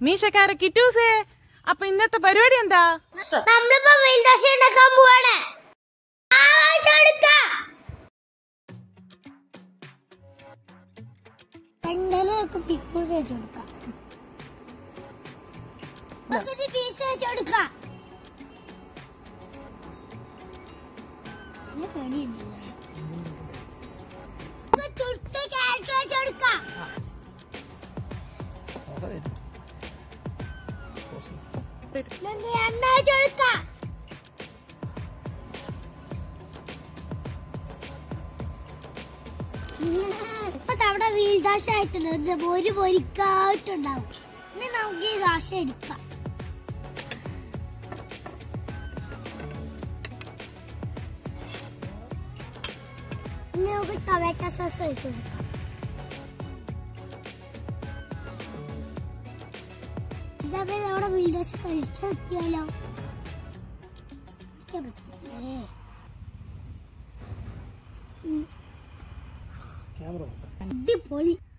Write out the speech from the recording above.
മീശക്കാര കിറ്റൂസേ അപ്പൊ ഇന്നത്തെ പരിപാടി എന്താ നമ്മളിപ്പോ വെയിൽദോശ ഉണ്ടാക്കാൻ പോവാണ് രണ്ടലൊക്കെ പിക്കൂൾ വെച്ച് കൊടുക്കാം പകുതി പീസ് വെച്ച് കൊടുക്കാം നല്ല പേടിയുണ്ടല്ലോ. നമുക്ക് ചുട്ട് ക്യാരറ്റ് വെച്ച് കൊടുക്കാം നമുക്ക് എണ്ണ വെച്ച് കൊടുക്കാം ഇപ്പൊ നമ്മുടെ വീൽ ദോശ ആയിട്ടുണ്ട് ഇത് ഒരു പൊരിക്കായിട്ടുണ്ടാവും ഇനി നമുക്ക് ഈ ദോശ എടുക്കാം ഇനി നമുക്ക് ടൊമാറ്റോ സോസ് ഒഴിച്ചു കൊടുക്കാം ഇതേപോലെ നമ്മുടെ വീൽ ദോശ കഴിച്ചു നോക്കിയാലോ കഴിക്കാൻ പറ്റില്ലേ ക്യാമറ അടിപൊളി